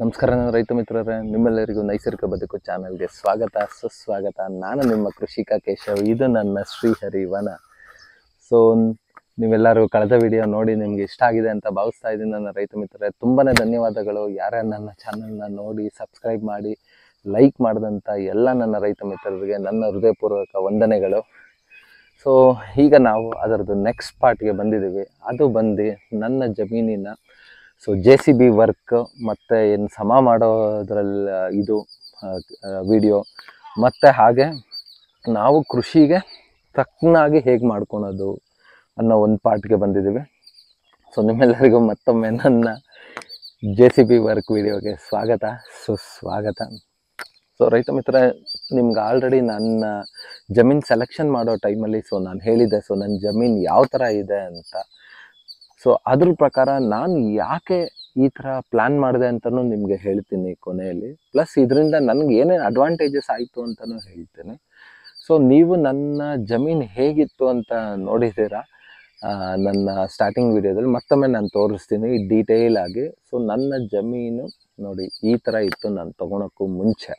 ನಮಸ್ಕಾರ ನನ್ನ ರೈತ ಮಿತ್ರರೇ ನಿಮ್ಮೆಲ್ಲರಿಗೂ ನೈಸರ್ಗಿಕ ಬದುಕು ಚಾನಲ್ಗೆ ಸ್ವಾಗತ ಸುಸ್ವಾಗತ ನಾನು ನಿಮ್ಮ ಕೃಷಿಕ ಕೇಶವ್ ಇದು ನನ್ನ ಶ್ರೀಹರಿ ವನ ಸೊ ನೀವೆಲ್ಲರೂ ಕಳೆದ ವಿಡಿಯೋ ನೋಡಿ ನಿಮ್ಗೆ ಇಷ್ಟ ಆಗಿದೆ ಅಂತ ಭಾವಿಸ್ತಾ ಇದ್ದೀನಿ ನನ್ನ ರೈತ ಮಿತ್ರರೇ ತುಂಬಾನೇ ಧನ್ಯವಾದಗಳು ಯಾರೇ ನನ್ನ ಚಾನಲ್ನ ನೋಡಿ ಸಬ್ಸ್ಕ್ರೈಬ್ ಮಾಡಿ ಲೈಕ್ ಮಾಡಿದಂಥ ಎಲ್ಲ ನನ್ನ ರೈತ ಮಿತ್ರರಿಗೆ ನನ್ನ ಹೃದಯಪೂರ್ವಕ ವಂದನೆಗಳು ಸೊ ಈಗ ನಾವು ಅದರದ್ದು ನೆಕ್ಸ್ಟ್ ಪಾರ್ಟ್ಗೆ ಬಂದಿದ್ದೀವಿ ಅದು ಬಂದು ನನ್ನ ಜಮೀನಿನ so J C B work ಮತ್ತು ಏನು ಸಮ ಮಾಡೋದ್ರಲ್ಲಿ ಇದು ವಿಡಿಯೋ ಮತ್ತು ಹಾಗೆ ನಾವು ಕೃಷಿಗೆ ತಕ್ಕನಾಗಿ ಹೇಗೆ ಮಾಡ್ಕೊಳೋದು ಅನ್ನೋ ಒಂದು ಪಾರ್ಟ್ಗೆ ಬಂದಿದ್ದೀವಿ ಸೊ ನಿಮ್ಮೆಲ್ಲರಿಗೂ ಮತ್ತೊಮ್ಮೆ ನನ್ನ ಜೆ ಸಿ ಬಿ ವರ್ಕ್ ವಿಡಿಯೋಗೆ ಸ್ವಾಗತ ಸುಸ್ವಾಗತ ಸೊ ರೈತ ಮಿತ್ರ ನಿಮ್ಗೆ ಆಲ್ರೆಡಿ ನನ್ನ ಜಮೀನು ಸೆಲೆಕ್ಷನ್ ಮಾಡೋ ಟೈಮಲ್ಲಿ ಸೊ ನಾನು ಹೇಳಿದ್ದೆ ಸೊ ನನ್ನ ಜಮೀನು ಯಾವ ಥರ ಇದೆ ಅಂತ ಸೊ ಅದ್ರ ಪ್ರಕಾರ ನಾನು ಯಾಕೆ ಈ ಥರ ಪ್ಲ್ಯಾನ್ ಮಾಡಿದೆ ಅಂತಲೂ ನಿಮಗೆ ಹೇಳ್ತೀನಿ ಕೊನೆಯಲ್ಲಿ ಪ್ಲಸ್ ಇದರಿಂದ ನನಗೆ ಏನೇನು ಅಡ್ವಾಂಟೇಜಸ್ ಆಯಿತು ಅಂತಲೂ ಹೇಳ್ತೀನಿ ಸೊ ನೀವು ನನ್ನ ಜಮೀನು ಹೇಗಿತ್ತು ಅಂತ ನೋಡಿದ್ದೀರಾ ಆ, ನನ್ನ ಸ್ಟಾರ್ಟಿಂಗ್ ವಿಡಿಯೋದಲ್ಲಿ ಮತ್ತೊಮ್ಮೆ ನಾನು ತೋರಿಸ್ತೀನಿ ಡೀಟೇಲ್ ಆಗಿ ಸೊ ನನ್ನ ಜಮೀನು ನೋಡಿ ಈ ಥರ ಇತ್ತು ನಾನು ತೊಗೊಳಕ್ಕೂ ಮುಂಚೆ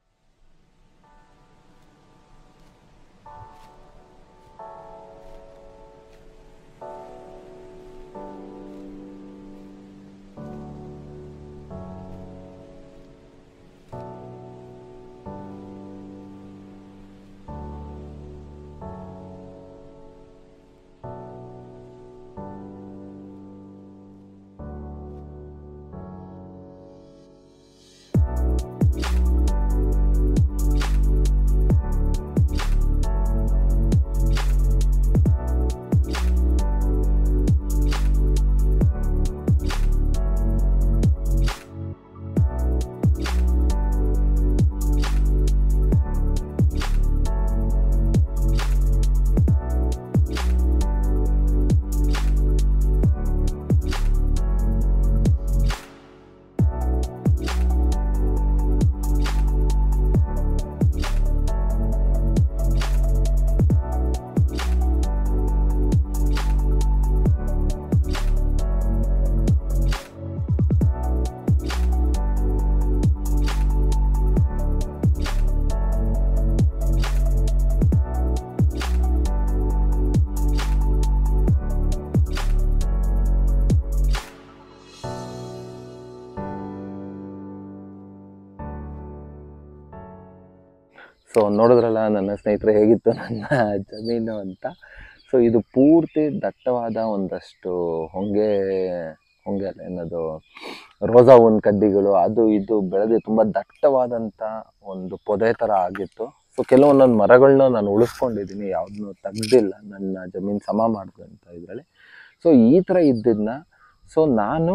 ಸೊ ನೋಡಿದ್ರಲ್ಲ ನನ್ನ ಸ್ನೇಹಿತರೆ ಹೇಗಿತ್ತು ನನ್ನ ಜಮೀನು ಅಂತ ಸೊ ಇದು ಪೂರ್ತಿ ದಟ್ಟವಾದ ಒಂದಷ್ಟು ಹೊಂಗೆ ಹೊಂಗೆ ಅಲ್ಲ ಏನದು ರೋಸಾ ಹೂವಿನ ಕಡ್ಡಿಗಳು ಅದು ಇದು ಬೆಳೆದು ತುಂಬ ದಟ್ಟವಾದಂಥ ಒಂದು ಪೊದೆ ಥರ ಆಗಿತ್ತು ಸೊ ಕೆಲವೊಂದೊಂದು ಮರಗಳನ್ನ ನಾನು ಉಳಿಸ್ಕೊಂಡಿದ್ದೀನಿ ಯಾವುದನ್ನು ತೆಗ್ದಿಲ್ಲ ನನ್ನ ಜಮೀನು ಸಮ ಮಾಡಿದಂಥ ಇದರಲ್ಲಿ ಸೊ ಈ ಥರ ಇದ್ದಿದ್ದನ್ನ ಸೊ ನಾನು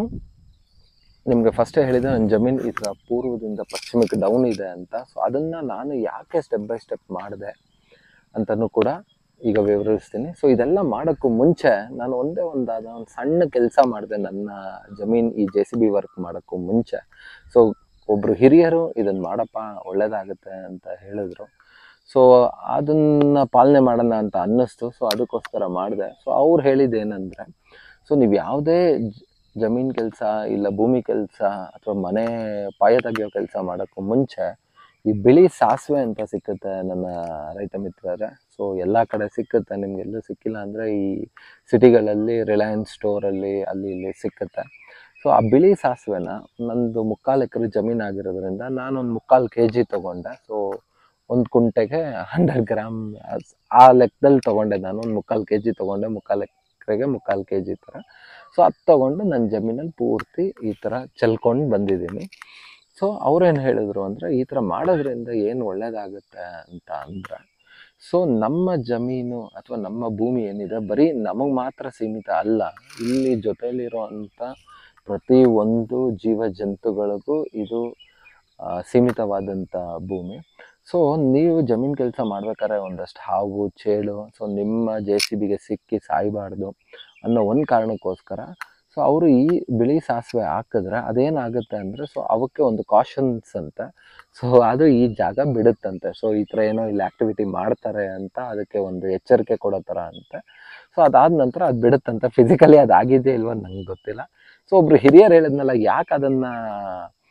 ನಿಮಗೆ ಫಸ್ಟೇ ಹೇಳಿದೆ ನನ್ನ ಜಮೀನು ಈ ಥರ ಪೂರ್ವದಿಂದ ಪಶ್ಚಿಮಕ್ಕೆ ಡೌನ್ ಇದೆ ಅಂತ ಸೊ ಅದನ್ನು ನಾನು ಯಾಕೆ ಸ್ಟೆಪ್ ಬೈ ಸ್ಟೆಪ್ ಮಾಡಿದೆ ಅಂತಲೂ ಕೂಡ ಈಗ ವಿವರಿಸ್ತೀನಿ ಸೊ ಇದೆಲ್ಲ ಮಾಡೋಕ್ಕೂ ಮುಂಚೆ ನಾನು ಒಂದೇ ಒಂದಾದ ಒಂದು ಸಣ್ಣ ಕೆಲಸ ಮಾಡಿದೆ ನನ್ನ ಜಮೀನು ಈ ಜೆ ಸಿ ಬಿ ವರ್ಕ್ ಮಾಡೋಕ್ಕೂ ಮುಂಚೆ ಸೊ ಒಬ್ಬರು ಹಿರಿಯರು ಇದನ್ನು ಮಾಡಪ್ಪ ಒಳ್ಳೇದಾಗುತ್ತೆ ಅಂತ ಹೇಳಿದ್ರು ಸೊ ಅದನ್ನು ಪಾಲನೆ ಮಾಡೋಣ ಅಂತ ಅನ್ನಿಸ್ತು ಸೊ ಅದಕ್ಕೋಸ್ಕರ ಮಾಡಿದೆ ಸೊ ಅವ್ರು ಹೇಳಿದ್ದೇನೆಂದರೆ ಸೊ ನೀವು ಯಾವುದೇ ಜಮೀನು ಕೆಲಸ ಇಲ್ಲ ಭೂಮಿ ಕೆಲಸ ಅಥವಾ ಮನೆ ಪಾಯ ತೆಗೆಯೋ ಕೆಲಸ ಮಾಡೋಕ್ಕೂ ಮುಂಚೆ ಈ ಬಿಳಿ ಸಾಸಿವೆ ಅಂತ ಸಿಕ್ಕುತ್ತೆ ನನ್ನ ರೈತ ಮಿತ್ರರೇ ಸೊ ಎಲ್ಲ ಕಡೆ ಸಿಕ್ಕುತ್ತೆ ನಿಮಗೆಲ್ಲೂ ಸಿಕ್ಕಿಲ್ಲ ಅಂದರೆ ಈ ಸಿಟಿಗಳಲ್ಲಿ ರಿಲಯನ್ಸ್ ಸ್ಟೋರಲ್ಲಿ ಅಲ್ಲಿ ಇಲ್ಲಿ ಸಿಕ್ಕುತ್ತೆ ಸೊ ಆ ಬಿಳಿ ಸಾಸಿವೆನ ನಂದು ಮುಕ್ಕಾಲು ಎಕರೆ ಜಮೀನು ಆಗಿರೋದ್ರಿಂದ ನಾನೊಂದು ಮುಕ್ಕಾಲು ಕೆ ಜಿ ತೊಗೊಂಡೆ ಸೊ ಒಂದು ಕುಂಟೆಗೆ ಹಂಡ್ರೆಡ್ ಗ್ರಾಮ್ ಆ ಲೆಕ್ಕದಲ್ಲಿ ತೊಗೊಂಡೆ ನಾನು ಒಂದು ಮುಕ್ಕಾಲು ಕೆ ಜಿ ತೊಗೊಂಡೆ ಮುಕ್ಕಾಲು ಎಕರೆಗೆ ಮುಕ್ಕಾಲು ಕೆ ಜಿ ಥರ ಸೊ ಅದು ತೊಗೊಂಡು ನನ್ನ ಜಮೀನಲ್ಲಿ ಪೂರ್ತಿ ಈ ಥರ ಚೆಲ್ಕೊಂಡು ಬಂದಿದ್ದೀನಿ ಸೊ ಅವ್ರೇನು ಹೇಳಿದ್ರು ಅಂದರೆ ಈ ಥರ ಮಾಡೋದ್ರಿಂದ ಏನು ಒಳ್ಳೇದಾಗುತ್ತೆ ಅಂತ ಅಂದರೆ ಸೊ ನಮ್ಮ ಜಮೀನು ಅಥವಾ ನಮ್ಮ ಭೂಮಿ ಏನಿದೆ ಬರೀ ನಮಗೆ ಮಾತ್ರ ಸೀಮಿತ ಅಲ್ಲ ಇಲ್ಲಿ ಜೊತೆಯಲ್ಲಿರೋ ಅಂಥ ಪ್ರತಿ ಒಂದು ಜೀವ ಜಂತುಗಳಿಗೂ ಇದು ಆ, ಸೀಮಿತವಾದಂಥ ಭೂಮಿ ಸೊ ನೀವು ಜಮೀನು ಕೆಲಸ ಮಾಡ್ಬೇಕಾದ್ರೆ ಒಂದಷ್ಟು ಹಾವು ಚೇಳು ಸೊ ನಿಮ್ಮ ಜೆ ಸಿ ಬಿಗೆ ಸಿಕ್ಕಿ ಸಾಯಬಾರ್ದು ಅನ್ನೋ ಒಂದು ಕಾರಣಕ್ಕೋಸ್ಕರ ಸೊ ಅವರು ಈ ಬಿಳಿ ಸಾಸಿವೆ ಹಾಕಿದ್ರೆ ಅದೇನಾಗುತ್ತೆ ಅಂದರೆ ಸೊ ಅವಕ್ಕೆ ಒಂದು ಕಾಷನ್ಸ್ ಅಂತ ಸೊ ಅದು ಈ ಜಾಗ ಬಿಡುತ್ತಂತೆ ಸೊ ಈ ಥರ ಏನೋ ಇಲ್ಲಿ ಆ್ಯಕ್ಟಿವಿಟಿ ಮಾಡ್ತಾರೆ ಅಂತ ಅದಕ್ಕೆ ಒಂದು ಎಚ್ಚರಿಕೆ ಕೊಡೋ ಥರ ಅಂತೆ ಸೊ ಅದಾದ ನಂತರ ಅದು ಬಿಡುತ್ತಂತೆ ಫಿಸಿಕಲಿ ಅದು ಆಗಿದೆಯಾ ಇಲ್ವೋ ನಂಗೆ ಗೊತ್ತಿಲ್ಲ ಸೊ ಒಬ್ರು ಹಿರಿಯರು ಹೇಳಿದ್ನಲ್ಲ ಯಾಕೆ ಅದನ್ನು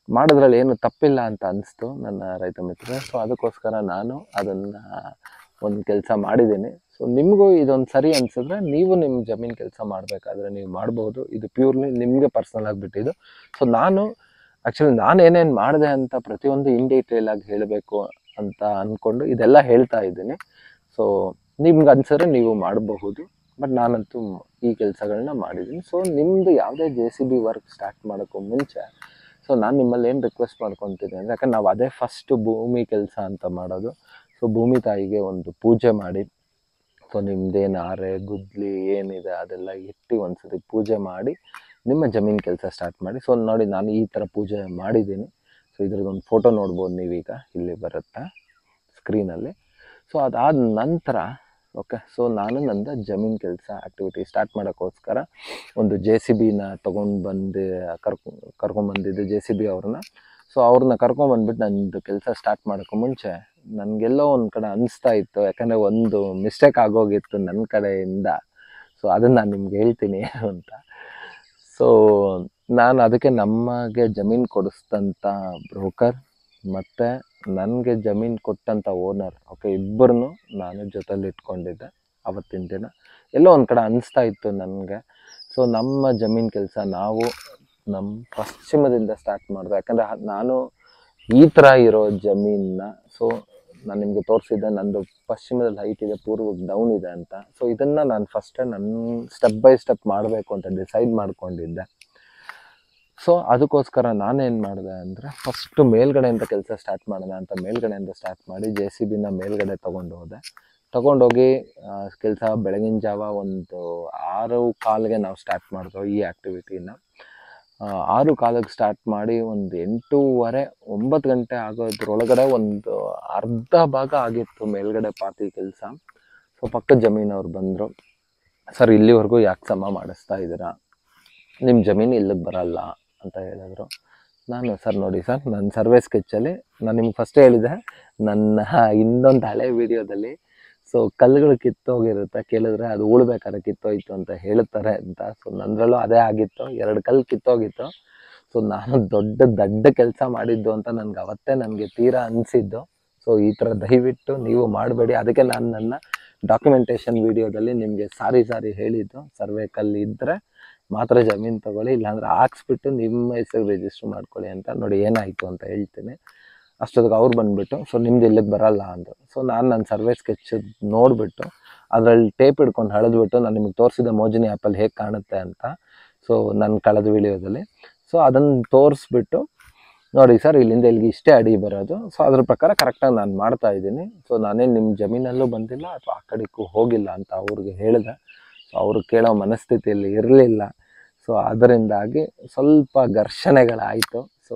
ಮಾಡೋದ್ರಲ್ಲಿ ಏನು ತಪ್ಪಿಲ್ಲ ಅಂತ ಅನಿಸ್ತು ನನ್ನ ರೈತ ಮಿತ್ರ ಸೊ ಅದಕ್ಕೋಸ್ಕರ ನಾನು ಅದನ್ನು ಒಂದು ಕೆಲಸ ಮಾಡಿದ್ದೀನಿ ಸೊ ನಿಮಗೂ ಇದೊಂದು ಸರಿ ಅನ್ಸಿದ್ರೆ ನೀವು ನಿಮ್ಮ ಜಮೀನು ಕೆಲಸ ಮಾಡಬೇಕಾದ್ರೆ ನೀವು ಮಾಡ್ಬೋದು ಇದು ಪ್ಯೂರ್ಲಿ ನಿಮಗೆ ಪರ್ಸ್ನಲ್ ಆಗಿಬಿಟ್ಟಿದ್ದು ಸೊ ನಾನು ಆ್ಯಕ್ಚುಲಿ ನಾನು ಏನೇನು ಮಾಡಿದೆ ಅಂತ ಪ್ರತಿಯೊಂದು ಇನ್ ಡೀಟೇಲ್ ಆಗಿ ಹೇಳಬೇಕು ಅಂತ ಅಂದ್ಕೊಂಡು ಇದೆಲ್ಲ ಹೇಳ್ತಾ ಇದ್ದೀನಿ ಸೊ ನಿಮ್ಗೆ ಅನ್ಸಿದ್ರೆ ನೀವು ಮಾಡಬಹುದು ಬಟ್ ನಾನಂತೂ ಈ ಕೆಲಸಗಳನ್ನ ಮಾಡಿದ್ದೀನಿ ಸೊ ನಿಮ್ಮದು ಯಾವುದೇ J C B work start ಮಾಡೋಕ್ಕೂ ಮುಂಚೆ ಸೊ ನಾನು ನಿಮ್ಮಲ್ಲಿ ಏನು ರಿಕ್ವೆಸ್ಟ್ ಮಾಡ್ಕೊತೀನಿ ಅಂದರೆ ಯಾಕಂದ್ರೆ ನಾವು ಅದೇ ಫಸ್ಟ್ ಭೂಮಿ ಕೆಲಸ ಅಂತ ಮಾಡೋದು ಸೊ ಭೂಮಿ ತಾಯಿಗೆ ಒಂದು ಪೂಜೆ ಮಾಡಿ ಸೊ ನಿಮ್ದೇನು ಆರೆ ಗುದ್ಲಿ ಏನಿದೆ ಅದೆಲ್ಲ ಇಟ್ಟು ಒಂದ್ಸತಿ ಪೂಜೆ ಮಾಡಿ ನಿಮ್ಮ ಜಮೀನು ಕೆಲಸ ಸ್ಟಾರ್ಟ್ ಮಾಡಿ ಸೊ ನೋಡಿ ನಾನು ಈ ಥರ ಪೂಜೆ ಮಾಡಿದ್ದೀನಿ ಸೊ ಇದ್ರದ್ದೊಂದು ಫೋಟೋ ನೋಡ್ಬೋದು ನೀವೀಗ ಇಲ್ಲಿ ಬರುತ್ತೆ ಸ್ಕ್ರೀನಲ್ಲಿ ಸೊ ಅದಾದ ನಂತರ ಓಕೆ ಸೊ ನಾನು ನಂದು ಜಮೀನು ಕೆಲಸ ಆ್ಯಕ್ಟಿವಿಟಿ ಸ್ಟಾರ್ಟ್ ಮಾಡೋಕ್ಕೋಸ್ಕರ ಒಂದು ಜೆ ಸಿ ಬಿನ ತೊಗೊಂಡು ಬಂದು ಕರ್ಕೊ ಕರ್ಕೊಂಬಂದಿದ್ದು ಜೆ ಸಿ ಬಿ ಅವ್ರನ್ನ ಸೊ ಅವ್ರನ್ನ ಕರ್ಕೊಂಬಂದ್ಬಿಟ್ಟು ನಂದು ಕೆಲಸ ಸ್ಟಾರ್ಟ್ ಮಾಡೋಕ್ಕೂ ಮುಂಚೆ ನನಗೆಲ್ಲೋ ಒಂದು ಕಡೆ ಅನಿಸ್ತಾ ಇತ್ತು ಯಾಕಂದರೆ ಒಂದು ಮಿಸ್ಟೇಕ್ ಆಗೋಗಿತ್ತು ನನ್ನ ಕಡೆಯಿಂದ ಸೊ ಅದನ್ನು ನಾನು ನಿಮ್ಗೆ ಹೇಳ್ತೀನಿ ಅಂತ ಸೊ ನಾನು ಅದಕ್ಕೆ ನಮಗೆ ಜಮೀನು ಕೊಡಿಸ್ತಂಥ ಬ್ರೋಕರ್ ಮತ್ತು ನನಗೆ ಜಮೀನು ಕೊಟ್ಟಂಥ ಓನರ್ ಓಕೆ ಇಬ್ಬರನ್ನು ನಾನು ಜೊತೆಲಿ ಇಟ್ಕೊಂಡಿದ್ದೆ ಅವತ್ತಿನ ದಿನ ಎಲ್ಲೋ ಒಂದು ಕಡೆ ಅನಿಸ್ತಾ ಇತ್ತು ನನಗೆ ಸೊ ನಮ್ಮ ಜಮೀನು ಕೆಲಸ ನಾವು ನಮ್ಮ ಪಶ್ಚಿಮದಿಂದ ಸ್ಟಾರ್ಟ್ ಮಾಡಿದೆ ಯಾಕಂದರೆ ನಾನು ಈ ಥರ ಇರೋ ಜಮೀನನ್ನ ಸೊ ನಾನು ನಿಮಗೆ ತೋರಿಸಿದ್ದೆ ನಂದು ಪಶ್ಚಿಮದಲ್ಲಿ ಹೈಟ್ ಇದೆ ಪೂರ್ವಕ್ಕೆ ಡೌನ್ ಇದೆ ಅಂತ ಸೊ ಇದನ್ನು ನಾನು ಫಸ್ಟೇ ನನ್ನ ಸ್ಟೆಪ್ ಬೈ ಸ್ಟೆಪ್ ಮಾಡಬೇಕು ಅಂತ ಡಿಸೈಡ್ ಮಾಡ್ಕೊಂಡಿದ್ದೆ ಸೊ ಅದಕ್ಕೋಸ್ಕರ ನಾನೇನು ಮಾಡಿದೆ ಅಂದರೆ ಫಸ್ಟು ಮೇಲ್ಗಡೆಯಿಂದ ಕೆಲಸ ಸ್ಟಾರ್ಟ್ ಮಾಡೋಣ ಅಂತ ಮೇಲ್ಗಡೆಯಿಂದ ಸ್ಟಾರ್ಟ್ ಮಾಡಿ ಜೆ ಸಿ ಬಿನ ಮೇಲ್ಗಡೆ ತೊಗೊಂಡು ಹೋದೆ ತೊಗೊಂಡೋಗಿ ಕೆಲಸ ಬೆಳಗಿನ ಜಾವ ಒಂದು ಆರು ಕಾಲಿಗೆ ನಾವು ಸ್ಟಾರ್ಟ್ ಮಾಡಿದ್ವು ಈ ಆ್ಯಕ್ಟಿವಿಟಿನ ಆರು ಕಾಲಕ್ಕೆ ಸ್ಟಾರ್ಟ್ ಮಾಡಿ ಒಂದು ಎಂಟೂವರೆ ಒಂಬತ್ತು ಗಂಟೆ ಆಗೋದ್ರೊಳಗಡೆ ಒಂದು ಅರ್ಧ ಭಾಗ ಆಗಿತ್ತು ಮೇಲ್ಗಡೆ ಪಾತಿ ಕೆಲಸ ಸೊ ಪಕ್ಕದ ಜಮೀನವ್ರು ಬಂದರು ಸರ್ ಇಲ್ಲಿವರೆಗೂ ಯಾಕೆ ಸಮ ಮಾಡಿಸ್ತಾ ಇದ್ದೀರಾ ನಿಮ್ಮ ಜಮೀನು ಇಲ್ಲಿಗೆ ಬರಲ್ಲ ಅಂತ ಹೇಳಿದ್ರು ನಾನು ಸರ್ ನೋಡಿ ಸರ್ ನನ್ನ ಸರ್ವೆ ಸ್ಕೆಚ್ಚಲ್ಲಿ ನಾನು ನಿಮ್ಗೆ ಫಸ್ಟೇ ಹೇಳಿದೆ ನನ್ನ ಇನ್ನೊಂದು ಹಳೆ ವಿಡಿಯೋದಲ್ಲಿ ಸೊ ಕಲ್ಲುಗಳು ಕಿತ್ತೋಗಿರುತ್ತೆ ಕೇಳಿದ್ರೆ ಅದು ಉಳ್ಬೇಕಾದ್ರೆ ಕಿತ್ತೋಯ್ತು ಅಂತ ಹೇಳ್ತಾರೆ ಅಂತ ಸೊ ನಂದ್ರಲ್ಲೂ ಅದೇ ಆಗಿತ್ತು ಎರಡು ಕಲ್ಲು ಕಿತ್ತೋಗಿತ್ತು ಸೊ ನಾನು ದೊಡ್ಡ ದಡ್ಡ ಕೆಲಸ ಮಾಡಿದ್ದು ಅಂತ ನನಗೆ ಅವತ್ತೇ ನನಗೆ ತೀರಾ ಅನಿಸಿದ್ದು ಸೊ ಈ ಥರ ದಯವಿಟ್ಟು ನೀವು ಮಾಡಬೇಡಿ ಅದಕ್ಕೆ ನಾನು ನನ್ನ ಡಾಕ್ಯುಮೆಂಟೇಷನ್ ವಿಡಿಯೋದಲ್ಲಿ ನಿಮಗೆ ಸಾರಿ ಸಾರಿ ಹೇಳಿದ್ದು ಸರ್ವೆ ಕಲ್ಲು ಇದ್ದರೆ ಮಾತ್ರ ಜಮೀನು ತಗೊಳ್ಳಿ ಇಲ್ಲಾಂದ್ರೆ ಹಾಕ್ಸ್ಬಿಟ್ಟು ನಿಮ್ಮ ಹೆಸರು ರಿಜಿಸ್ಟರ್ ಮಾಡ್ಕೊಳ್ಳಿ ಅಂತ ನೋಡಿ ಏನಾಯಿತು ಅಂತ ಹೇಳ್ತೀನಿ ಅಷ್ಟೊತ್ತಿಗೆ ಅವ್ರು ಬಂದುಬಿಟ್ಟು ಸೊ ನಿಮ್ದು ಇಲ್ಲಿಗೆ ಬರಲ್ಲ ಅಂದರು ಸೊ ನಾನು ನನ್ನ ಸರ್ವೆ ಸ್ಕೆಚ್ ನೋಡಿಬಿಟ್ಟು ಅದರಲ್ಲಿ ಟೇಪ್ ಹಿಡ್ಕೊಂಡು ಹಳೆದ್ಬಿಟ್ಟು ನಾನು ನಿಮಗೆ ತೋರಿಸಿದ ಮೋಜಿನಿ ಆ್ಯಪಲ್ಲಿ ಹೇಗೆ ಕಾಣುತ್ತೆ ಅಂತ ಸೊ ನನ್ನ ಕಳೆದ ವಿಡಿಯೋದಲ್ಲಿ ಸೊ ಅದನ್ನು ತೋರಿಸ್ಬಿಟ್ಟು ನೋಡಿ ಸರ್ ಇಲ್ಲಿಂದ ಇಲ್ಲಿಗೆ ಇಷ್ಟೇ ಅಡಿ ಬರೋದು ಸೊ ಅದ್ರ ಪ್ರಕಾರ ಕರೆಕ್ಟಾಗಿ ನಾನು ಮಾಡ್ತಾ ಇದ್ದೀನಿ ಸೊ ನಾನೇನು ನಿಮ್ಮ ಜಮೀನಲ್ಲೂ ಬಂದಿಲ್ಲ ಅಥವಾ ಆ ಕಡೆಗೂ ಹೋಗಿಲ್ಲ ಅಂತ ಅವ್ರಿಗೆ ಹೇಳಿದೆ ಸೊ ಅವರು ಕೇಳೋ ಮನಸ್ಥಿತಿಯಲ್ಲಿ ಇರಲಿಲ್ಲ ಸೊ ಅದರಿಂದಾಗಿ ಸ್ವಲ್ಪ ಘರ್ಷಣೆಗಳಾಯಿತು ಸೊ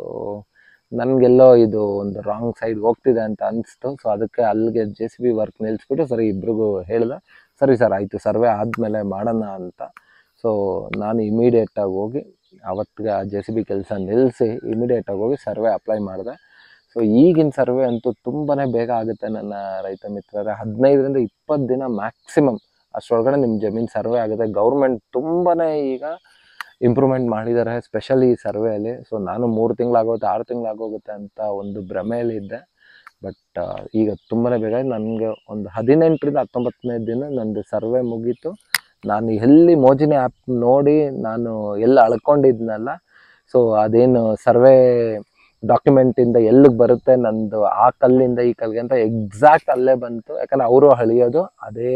ನನಗೆಲ್ಲೋ ಇದು ಒಂದು ರಾಂಗ್ ಸೈಡ್ ಹೋಗ್ತಿದೆ ಅಂತ ಅನಿಸ್ತು ಸೊ ಅದಕ್ಕೆ ಅಲ್ಲಿಗೆ ಜೆ ಸಿ ಬಿ ವರ್ಕ್ ನಿಲ್ಲಿಸ್ಬಿಟ್ಟು ಸರಿ ಇಬ್ರಿಗೂ ಹೇಳಿದೆ ಸರಿ ಸರ್ ಆಯಿತು ಸರ್ವೆ ಆದಮೇಲೆ ಮಾಡೋಣ ಅಂತ ಸೊ ನಾನು ಇಮಿಡಿಯೇಟಾಗಿ ಹೋಗಿ ಅವತ್ತಿಗೆ ಆ ಜೆ ಸಿ ಬಿ ಕೆಲಸ ನಿಲ್ಲಿಸಿ ಇಮಿಡಿಯೇಟಾಗಿ ಹೋಗಿ ಸರ್ವೆ ಅಪ್ಲೈ ಮಾಡಿದೆ ಸೊ ಈಗಿನ ಸರ್ವೆ ಅಂತೂ ತುಂಬಾ ಬೇಗ ಆಗುತ್ತೆ ನನ್ನ ರೈತ ಮಿತ್ರರೇ ಹದಿನೈದರಿಂದ ಇಪ್ಪತ್ತು ದಿನ ಮ್ಯಾಕ್ಸಿಮಮ್ ಅಷ್ಟರೊಳಗಡೆ ನಿಮ್ಮ ಜಮೀನು ಸರ್ವೆ ಆಗುತ್ತೆ ಗೌರ್ಮೆಂಟ್ ತುಂಬಾ ಈಗ ಇಂಪ್ರೂವ್ಮೆಂಟ್ ಮಾಡಿದ್ದಾರೆ ಸ್ಪೆಷಲಿ ಈ ಸರ್ವೆಯಲ್ಲಿ ಸೊ ನಾನು ಮೂರು ತಿಂಗಳಾಗೋಗುತ್ತೆ ಆರು ತಿಂಗಳಾಗೋಗುತ್ತೆ ಅಂತ ಒಂದು ಭ್ರಮೆಯಲ್ಲಿದ್ದೆ ಬಟ್ ಈಗ ತುಂಬಾ ಬೇಗ ನನಗೆ ಒಂದು ಹದಿನೆಂಟರಿಂದ ಹತ್ತೊಂಬತ್ತನೇ ದಿನ ನಂದು ಸರ್ವೆ ಮುಗೀತು ನಾನು ಎಲ್ಲಿ ಮೋಜಿನಿ ಆ್ಯಪ್ ನೋಡಿ ನಾನು ಎಲ್ಲ ಅಳ್ಕೊಂಡಿದ್ನಲ್ಲ ಸೊ ಅದೇನು ಸರ್ವೆ ಡಾಕ್ಯುಮೆಂಟಿಂದ ಎಲ್ಲಿಗೆ ಬರುತ್ತೆ ನಂದು ಆ ಕಲ್ಲಿಂದ ಈ ಕಲ್ಲಿಗೆ ಅಂತ ಎಕ್ಸಾಕ್ಟ್ ಅಲ್ಲೇ ಬಂತು ಯಾಕಂದ್ರೆ ಅವರು ಅಳಿಯೋದು ಅದೇ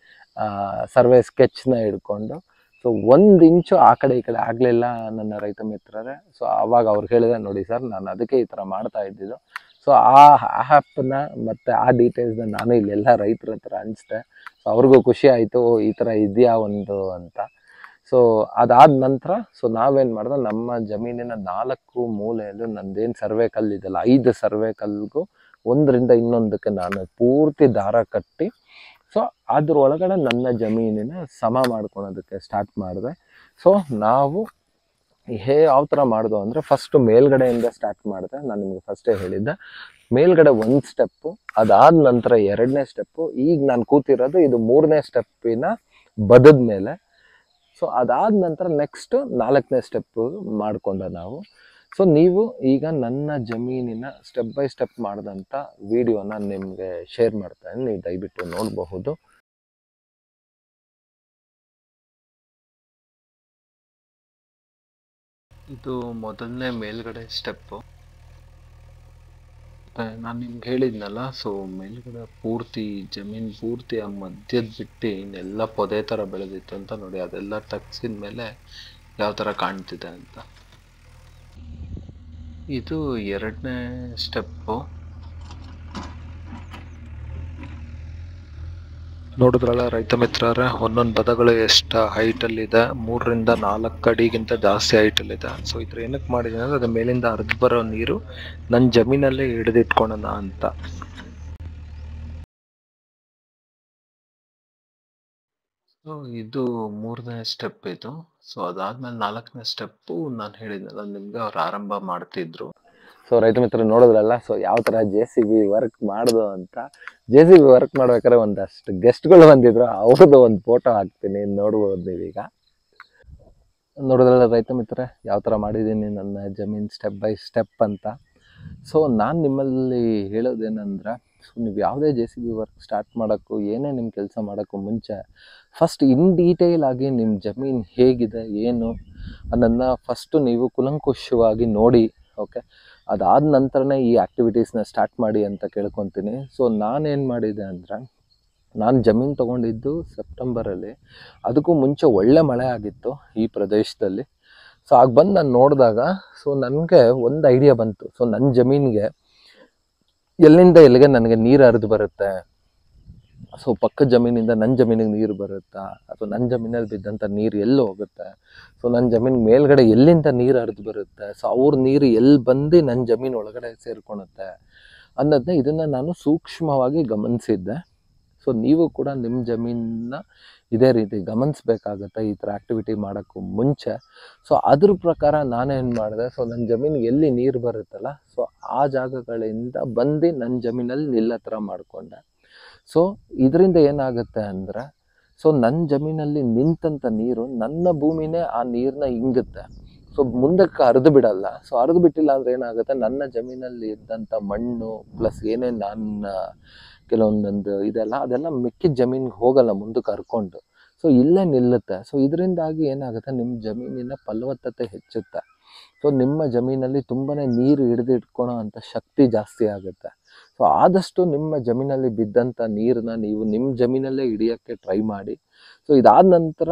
ಸರ್ವೆ ಸ್ಕೆಚ್ನ ಹಿಡ್ಕೊಂಡು ಸೊ ಒಂದು ಇಂಚು ಆ ಕಡೆ ಈ ಕಡೆ ಆಗಲಿಲ್ಲ ನನ್ನ ರೈತ ಮಿತ್ರರೇ ಸೊ ಆವಾಗ ಅವ್ರು ಹೇಳಿದೆ ನೋಡಿ ಸರ್ ನಾನು ಅದಕ್ಕೆ ಈ ಥರ ಮಾಡ್ತಾ ಇದ್ದಿದ್ದು ಸೊ ಆ ಆ್ಯಪ್ನ ಮತ್ತು ಆ ಡೀಟೇಲ್ಸ್ನ ನಾನು ಇಲ್ಲೆಲ್ಲ ರೈತರ ಹತ್ರ ಹಂಚ್ದೆ ಸೊ ಅವ್ರಿಗೂ ಖುಷಿ ಆಯಿತು ಈ ಥರ ಇದೆಯಾ ಒಂದು ಅಂತ ಸೊ ಅದಾದ ನಂತರ ಸೊ ನಾವೇನು ಮಾಡಿದೆ ನಮ್ಮ ಜಮೀನಿನ ನಾಲ್ಕು ಮೂಲೆಯಲ್ಲೂ ನಂದೇನು ಸರ್ವೆ ಕಲ್ಲಿದೆಯಲ್ಲ ಐದು ಸರ್ವೆ ಕಲ್ಲಿಗೂ ಒಂದರಿಂದ ಇನ್ನೊಂದಕ್ಕೆ ನಾನು ಪೂರ್ತಿ ದಾರ ಕಟ್ಟಿ ಸೊ ಅದ್ರ ಒಳಗಡೆ ನನ್ನ ಜಮೀನಿನ ಸಮ ಮಾಡ್ಕೊಳೋದಕ್ಕೆ ಸ್ಟಾರ್ಟ್ ಮಾಡಿದೆ ಸೊ ನಾವು ಹೇ ಯಾವ ಥರ ಮಾಡ್ದು ಅಂದರೆ ಫಸ್ಟು ಮೇಲ್ಗಡೆಯಿಂದ ಸ್ಟಾರ್ಟ್ ಮಾಡಿದೆ ನಾನು ನಿಮಗೆ ಫಸ್ಟೇ ಹೇಳಿದ್ದೆ ಮೇಲ್ಗಡೆ ಒಂದು ಸ್ಟೆಪ್ಪು ಅದಾದ ನಂತರ ಎರಡನೇ ಸ್ಟೆಪ್ಪು ಈಗ ನಾನು ಕೂತಿರೋದು ಇದು ಮೂರನೇ ಸ್ಟೆಪ್ಪಿನ ಬದದ ಮೇಲೆ ಸೊ ಅದಾದ ನಂತರ ನೆಕ್ಸ್ಟ್ ನಾಲ್ಕನೇ ಸ್ಟೆಪ್ಪು ಮಾಡಿಕೊಂಡೆ ನಾವು ಸೊ ನೀವು ಈಗ ನನ್ನ ಜಮೀನಿನ ಸ್ಟೆಪ್ ಬೈ ಸ್ಟೆಪ್ ಮಾಡಿದಂಥ ವಿಡಿಯೋನ ನಿಮಗೆ ಶೇರ್ ಮಾಡ್ತೇನೆ ನೀವು ದಯವಿಟ್ಟು ನೋಡಬಹುದು ಇದು ಮೊದಲನೇ ಮೇಲ್ಗಡೆ ಸ್ಟೆಪ್ಪು ನಾನು ನಿಮ್ಗೆ ಹೇಳಿದ್ನಲ್ಲ ಸೊ ಮೇಲ್ಗಡೆ ಪೂರ್ತಿ ಜಮೀನ್ ಪೂರ್ತಿ ಆ ಮಧ್ಯದ ಬಿಟ್ಟು ಇನ್ನೆಲ್ಲ ಪೊದೆ ಥರ ಬೆಳೆದಿತ್ತು ಅಂತ ನೋಡಿ ಅದೆಲ್ಲ ತಗ್ಸಿದ ಮೇಲೆ ಯಾವ ಥರ ಕಾಣ್ತಿದೆ ಅಂತ ಇದು ಎರಡನೇ ಸ್ಟೆಪ್ಪು ನೋಡಿದ್ರಲ್ಲ ರೈತ ಮಿತ್ರರೇ ಒಂದೊಂದು ಪದಗಳು ಎಷ್ಟು ಹೈಟಲ್ಲಿದೆ ಮೂರರಿಂದ ನಾಲ್ಕು ಅಡಿಗಿಂತ ಜಾಸ್ತಿ ಹೈಟಲ್ಲಿದೆ ಸೊ ಇದ್ರ ಏನಕ್ಕೆ ಮಾಡಿದ್ದೀನಿ ಅಂದರೆ ಅದ್ರ ಮೇಲಿಂದ ಹರಿದು ಬರೋ ನೀರು ನನ್ನ ಜಮೀನಲ್ಲೇ ಹಿಡಿದಿಟ್ಕೊಳೋಣ ಅಂತ ಸೊ ಇದು ಮೂರನೇ ಸ್ಟೆಪ್ ಇದು ಸೊ ಅದಾದ್ಮೇಲೆ ನಾಲ್ಕನೇ ಸ್ಟೆಪ್ಪು ನಾನು ಹೇಳಿದ್ನಲ್ಲ ನಿಮ್ಗೆ ಅವ್ರು ಆರಂಭ ಮಾಡ್ತಿದ್ರು ಸೊ ರೈತ ಮಿತ್ರ ನೋಡಿದ್ರಲ್ಲ ಸೊ ಯಾವ ಥರ ಜೆ ಸಿ ಬಿ ವರ್ಕ್ ಮಾಡ್ದು ಅಂತ ಜೆ ಸಿ ಬಿ ವರ್ಕ್ ಮಾಡ್ಬೇಕಾದ್ರೆ ಒಂದಷ್ಟು ಗೆಸ್ಟ್ಗಳು ಬಂದಿದ್ರು ಅವ್ರದ್ದು ಒಂದು ಫೋಟೋ ಹಾಕ್ತೀನಿ ನೋಡ್ಬೋದು ನೀವೀಗ ನೋಡಿದ್ರಲ್ಲ ರೈತ ಮಿತ್ರ ಯಾವ ಥರ ಮಾಡಿದ್ದೀನಿ ನನ್ನ ಜಮೀನ್ ಸ್ಟೆಪ್ ಬೈ ಸ್ಟೆಪ್ ಅಂತ ಸೊ ನಾನು ನಿಮ್ಮಲ್ಲಿ ಹೇಳೋದೇನೆಂದ್ರೆ ಸೊ ನೀವು ಯಾವುದೇ J C B work start ಮಾಡೋಕ್ಕೂ ಏನೇ ನಿಮ್ಮ ಕೆಲಸ ಮಾಡೋಕ್ಕೂ ಮುಂಚೆ ಫಸ್ಟ್ ಇನ್ ಡೀಟೇಲ್ ಆಗಿ ನಿಮ್ಮ ಜಮೀನು ಹೇಗಿದೆ ಏನು ಅದನ್ನು ಫಸ್ಟು ನೀವು ಕುಲಂಕುಷವಾಗಿ ನೋಡಿ ಓಕೆ ಅದಾದ ನಂತರನೇ ಈ ಆ್ಯಕ್ಟಿವಿಟೀಸ್ನ ಸ್ಟಾರ್ಟ್ ಮಾಡಿ ಅಂತ ಕೇಳ್ಕೊತೀನಿ ಸೊ ನಾನೇನು ಮಾಡಿದೆ ಅಂದರೆ ನಾನು ಜಮೀನು ತೊಗೊಂಡಿದ್ದು ಸೆಪ್ಟೆಂಬರಲ್ಲಿ ಅದಕ್ಕೂ ಮುಂಚೆ ಒಳ್ಳೆ ಮಳೆ ಆಗಿತ್ತು ಈ ಪ್ರದೇಶದಲ್ಲಿ ಸೊ ಆಗ ಬಂದು ನಾನು ನೋಡಿದಾಗ ಸೊ ನನಗೆ ಒಂದು ಐಡಿಯಾ ಬಂತು ಸೊ ನನ್ನ ಜಮೀನಿಗೆ ಎಲ್ಲಿಂದ ಎಲ್ಲಿಗೆ ನನಗೆ ನೀರು ಹರಿದು ಬರುತ್ತೆ ಸೊ ಪಕ್ಕದ ಜಮೀನಿಂದ ನನ್ನ ಜಮೀನಿಗೆ ನೀರು ಬರುತ್ತಾ ಅಥವಾ ನನ್ನ ಜಮೀನಲ್ಲಿ ಬಿದ್ದಂಥ ನೀರು ಎಲ್ಲಿ ಹೋಗುತ್ತೆ ಸೊ ನನ್ನ ಜಮೀನು ಮೇಲ್ಗಡೆ ಎಲ್ಲಿಂದ ನೀರು ಹರಿದು ಬರುತ್ತೆ ಸೊ ಅವ್ರ ನೀರು ಎಲ್ಲಿ ಬಂದು ನನ್ನ ಜಮೀನು ಒಳಗಡೆ ಸೇರ್ಕೊಳುತ್ತೆ ಅನ್ನೋದನ್ನ ಇದನ್ನು ನಾನು ಸೂಕ್ಷ್ಮವಾಗಿ ಗಮನಿಸಿದ್ದೆ ಸೊ ನೀವು ಕೂಡ ನಿಮ್ಮ ಜಮೀನನ್ನ ಇದೇ ರೀತಿ ಗಮನಿಸ್ಬೇಕಾಗತ್ತೆ ಈ ಥರ ಆ್ಯಕ್ಟಿವಿಟಿ ಮಾಡೋಕ್ಕೂ ಮುಂಚೆ ಸೊ ಅದ್ರ ಪ್ರಕಾರ ನಾನೇನು ಮಾಡಿದೆ ಸೊ ನನ್ನ ಜಮೀನಿಗೆ ಎಲ್ಲಿ ನೀರು ಬರುತ್ತಲ್ಲ ಸೊ ಆ ಜಾಗಗಳಿಂದ ಬಂದು ನನ್ನ ಜಮೀನಲ್ಲಿ ನಿಲ್ಲೋ ಥರ ಮಾಡಿಕೊಂಡೆ ಸೊ ಇದರಿಂದ ಏನಾಗುತ್ತೆ ಅಂದರೆ ಸೊ ನನ್ನ ಜಮೀನಲ್ಲಿ ನಿಂತಂಥ ನೀರು ನನ್ನ ಭೂಮಿನೇ ಆ ನೀರನ್ನ ಇಂಗುತ್ತೆ ಸೊ ಮುಂದಕ್ಕೆ ಹರಿದು ಬಿಡಲ್ಲ ಸೊ ಹರಿದು ಬಿಟ್ಟಿಲ್ಲ ಅಂದರೆ ಏನಾಗುತ್ತೆ ನನ್ನ ಜಮೀನಲ್ಲಿ ಇದ್ದಂಥ ಮಣ್ಣು ಪ್ಲಸ್ ಏನೇನು ನನ್ನ ಕೆಲವೊಂದೊಂದು ಇದೆಲ್ಲ ಅದೆಲ್ಲ ಮಿಕ್ಕಿದ ಜಮೀನಿಗೆ ಹೋಗಲ್ಲ ಮುಂದಕ್ಕೆ ಹರ್ಕೊಂಡು ಸೊ ಇಲ್ಲೇ ನಿಲ್ಲುತ್ತೆ ಸೊ ಇದರಿಂದಾಗಿ ಏನಾಗುತ್ತೆ ನಿಮ್ಮ ಜಮೀನಿನ ಫಲವತ್ತತೆ ಹೆಚ್ಚುತ್ತೆ ಸೊ ನಿಮ್ಮ ಜಮೀನಲ್ಲಿ ತುಂಬಾ ನೀರು ಹಿಡಿದಿಟ್ಕೊಳೋ ಅಂಥ ಶಕ್ತಿ ಜಾಸ್ತಿ ಆಗುತ್ತೆ ಸೊ ಆದಷ್ಟು ನಿಮ್ಮ ಜಮೀನಲ್ಲಿ ಬಿದ್ದಂಥ ನೀರನ್ನ ನೀವು ನಿಮ್ಮ ಜಮೀನಲ್ಲೇ ಹಿಡಿಯೋಕ್ಕೆ ಟ್ರೈ ಮಾಡಿ ಸೊ ಇದಾದ ನಂತರ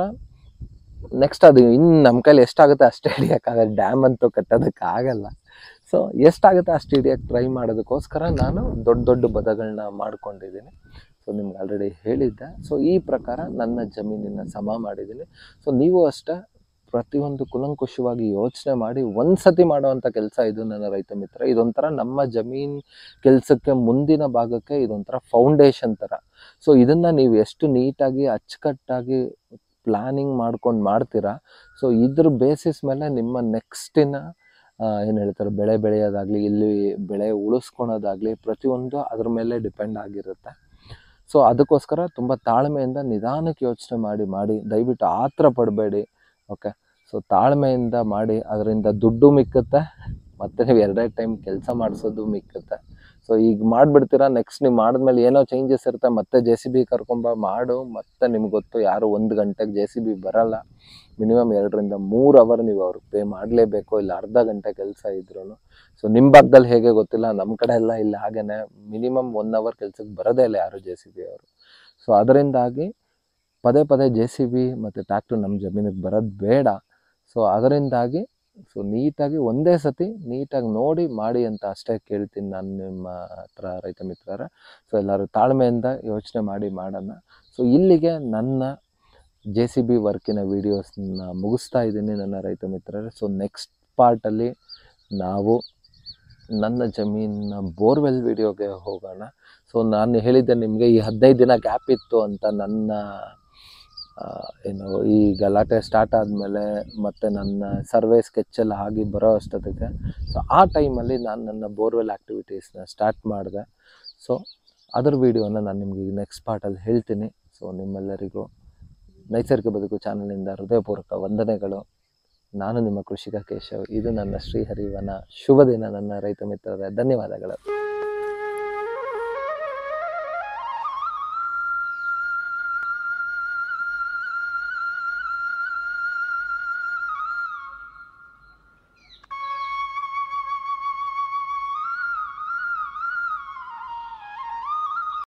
ನೆಕ್ಸ್ಟ್ ಅದು ಇನ್ನು ನಮ್ಮ ಕೈಲಿ ಎಷ್ಟಾಗುತ್ತೆ ಅಷ್ಟೇ ಹಿಡಿಯೋಕ್ಕಾಗಲ್ಲ ಡ್ಯಾಮ್ ಅಂತೂ ಕಟ್ಟೋದಕ್ಕೆ ಆಗಲ್ಲ ಸೊ ಎಷ್ಟಾಗುತ್ತೆ ಅಷ್ಟು ಹಿಡಿಯೋಕ್ಕೆ ಟ್ರೈ ಮಾಡೋದಕ್ಕೋಸ್ಕರ ನಾನು ದೊಡ್ಡ ದೊಡ್ಡ ಬದಗಳನ್ನ ಮಾಡ್ಕೊಂಡಿದ್ದೀನಿ ಸೊ ನಿಮ್ಗೆ ಆಲ್ರೆಡಿ ಹೇಳಿದ್ದೆ ಸೊ ಈ ಪ್ರಕಾರ ನನ್ನ ಜಮೀನಿನ ಸಮ ಮಾಡಿದ್ದೀನಿ ಸೊ ನೀವು ಅಷ್ಟೇ ಪ್ರತಿಯೊಂದು ಕುಲಂಕುಷವಾಗಿ ಯೋಚನೆ ಮಾಡಿ ಒಂದು ಸತಿ ಮಾಡುವಂಥ ಕೆಲಸ ಇದು ನನ್ನ ರೈತ ಮಿತ್ರ ಇದೊಂಥರ ನಮ್ಮ ಜಮೀನ್ ಕೆಲಸಕ್ಕೆ ಮುಂದಿನ ಭಾಗಕ್ಕೆ ಇದೊಂಥರ ಫೌಂಡೇಶನ್ ಥರ ಸೊ ಇದನ್ನು ನೀವು ಎಷ್ಟು ನೀಟಾಗಿ ಅಚ್ಚುಕಟ್ಟಾಗಿ ಪ್ಲ್ಯಾನಿಂಗ್ ಮಾಡ್ಕೊಂಡು ಮಾಡ್ತೀರಾ ಸೊ ಇದ್ರ ಬೇಸಿಸ್ ಮೇಲೆ ನಿಮ್ಮ ನೆಕ್ಸ್ಟಿನ ಏನು ಹೇಳ್ತಾರೆ ಬೆಳೆ ಬೆಳೆಯೋದಾಗಲಿ ಇಲ್ಲಿ ಬೆಳೆ ಉಳಿಸ್ಕೊಳೋದಾಗಲಿ ಪ್ರತಿಯೊಂದು ಅದ್ರ ಮೇಲೆ ಡಿಪೆಂಡ್ ಆಗಿರುತ್ತೆ ಸೊ ಅದಕ್ಕೋಸ್ಕರ ತುಂಬ ತಾಳ್ಮೆಯಿಂದ ನಿಧಾನಕ್ಕೆ ಯೋಚನೆ ಮಾಡಿ ಮಾಡಿ ದಯವಿಟ್ಟು ಆತರ ಪಡಬೇಡಿ ಓಕೆ ಸೊ ತಾಳ್ಮೆಯಿಂದ ಮಾಡಿ ಅದರಿಂದ ದುಡ್ಡು ಮಿಕ್ಕುತ್ತೆ ಮತ್ತು ನೀವು ಎರಡೇ ಟೈಮ್ ಕೆಲಸ ಮಾಡಿಸೋದು ಮಿಕ್ಕುತ್ತೆ ಸೊ ಈಗ ಮಾಡಿಬಿಡ್ತೀರಾ ನೆಕ್ಸ್ಟ್ ನೀವು ಮಾಡಿದ್ಮೇಲೆ ಏನೋ ಚೇಂಜಸ್ ಇರುತ್ತೆ ಮತ್ತೆ ಜೆ ಸಿ ಬಿ ಕರ್ಕೊಂಬ ಮಾಡು ಮತ್ತೆ ನಿಮ್ಗೆ ಗೊತ್ತು ಯಾರು ಒಂದು ಗಂಟೆಗೆ ಜೆ ಸಿ ಬಿ ಬರಲ್ಲ ಮಿನಿಮಮ್ ಎರಡರಿಂದ ಮೂರು ಅವರ್ ನೀವು ಅವ್ರಿಗೆ ಪೇ ಮಾಡಲೇಬೇಕು ಇಲ್ಲ ಅರ್ಧ ಗಂಟೆ ಕೆಲಸ ಇದ್ರೂ ಸೊ ನಿಮ್ಮ ಭಾಗದಲ್ಲಿ ಹೇಗೆ ಗೊತ್ತಿಲ್ಲ ನಮ್ಮ ಕಡೆ ಎಲ್ಲ ಇಲ್ಲ ಹಾಗೇನೆ ಮಿನಿಮಮ್ ಒನ್ ಅವರ್ ಕೆಲಸಕ್ಕೆ ಬರೋದೇ ಇಲ್ಲ ಯಾರು ಜೆ ಸಿ ಬಿ ಅವರು ಸೊ ಅದರಿಂದಾಗಿ ಪದೇ ಪದೇ ಜೆ ಸಿ ಬಿ ಮತ್ತು ಟ್ಯಾಕ್ಟ್ರು ನಮ್ಮ ಜಮೀನಿಗೆ ಬರೋದು ಬೇಡ ಸೊ ಅದರಿಂದಾಗಿ ಸೊ ನೀಟಾಗಿ ಒಂದೇ ಸತಿ ನೀಟಾಗಿ ನೋಡಿ ಮಾಡಿ ಅಂತ ಅಷ್ಟೇ ಕೇಳ್ತೀನಿ ನಾನು ನಿಮ್ಮ ಹತ್ರ ರೈತ ಮಿತ್ರರ ಸೊ ಎಲ್ಲರೂ ತಾಳ್ಮೆಯಿಂದ ಯೋಚನೆ ಮಾಡಿ ಮಾಡೋಣ ಸೊ ಇಲ್ಲಿಗೆ ನನ್ನ ಜೆ ಸಿ ಬಿ ವರ್ಕಿನ ವೀಡಿಯೋಸ್ನ ಮುಗಿಸ್ತಾ ಇದ್ದೀನಿ ನನ್ನ ರೈತ ಮಿತ್ರರೇ ಸೊ ನೆಕ್ಸ್ಟ್ ಪಾರ್ಟಲ್ಲಿ ನಾವು ನನ್ನ ಜಮೀನಿನ ಬೋರ್ವೆಲ್ ವಿಡಿಯೋಗೆ ಹೋಗೋಣ ಸೊ ನಾನು ಹೇಳಿದ್ದೆ ನಿಮಗೆ ಈ ಹದಿನೈದು ದಿನ ಗ್ಯಾಪ್ ಇತ್ತು ಅಂತ ನನ್ನ ಆ, ಏನು ಈ ಗಲಾಟೆ ಸ್ಟಾರ್ಟ್ ಆದಮೇಲೆ ಮತ್ತು ನನ್ನ ಸರ್ವೆ ಸ್ಕೆಚ್ಚೆಲ್ಲ ಆಗಿ ಬರೋ ಅಷ್ಟೊತ್ತಿಗೆ ಸೊ ಆ ಟೈಮಲ್ಲಿ ನಾನು ನನ್ನ ಬೋರ್ವೆಲ್ ಆ್ಯಕ್ಟಿವಿಟೀಸ್ನ ಸ್ಟಾರ್ಟ್ ಮಾಡಿದೆ ಸೊ ಅದ್ರ ವೀಡಿಯೋನ ನಾನು ನಿಮಗೆ ನೆಕ್ಸ್ಟ್ ಪಾರ್ಟಲ್ಲಿ ಹೇಳ್ತೀನಿ ಸೊ ನಿಮ್ಮೆಲ್ಲರಿಗೂ ನೈಸರ್ಗಿಕ ಬದುಕು ಚಾನಲಿಂದ ಹೃದಯಪೂರ್ವಕ ವಂದನೆಗಳು ನಾನು ನಿಮ್ಮ ಕೃಷಿಕ ಕೇಶವ್ ಇದು ನನ್ನ ಶ್ರೀಹರಿವನ ಶುಭ ದಿನ ನನ್ನ ರೈತ ಮಿತ್ರರೇ ಧನ್ಯವಾದಗಳು